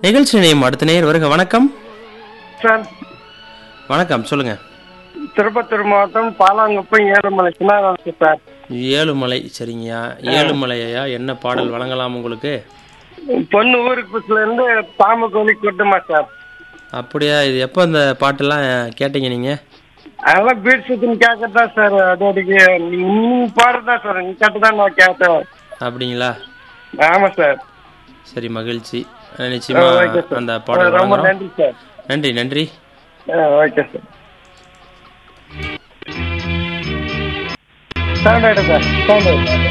நிகழ்ச்சி நேயம் அடுத்த நேர் வருக வணக்கம் சார் வணக்கம் சொல்லுங்க திருப்பத்தூர் மாவட்டம் பாலாங்குப்பம் ஏழுமலை சின்னாரத்து சார் ஏழுமலை சரிங்கய்யா ஏழுமலையா என்ன பாடல் வழங்கலாம் உங்களுக்கு பொண்ணு ஊருக்கு பஸ்ல இருந்து பாம்பு கோழி கொட்டுமா சார் அப்படியா இது எப்போ இந்த பாட்டெல்லாம் கேட்டீங்க நீங்க அதெல்லாம் பீட் சுத்தின்னு கேட்கறதா சார் அதோடைக்கு நீங்க பாடுறதா சார் நீங்க கேட்டுதான் நான் கேட்டேன் அப்படிங்களா ஆமா சார் சரி மகிழ்ச்சி அஹ் நிச்சயமா ஓகே சார் அந்த பாடல் ரொம்ப வழங்குறோம் நன்றி சார் நன்றி நன்றி ஓகே சார் சவுண்ட் ஆயிடும் சார் சவுண்ட்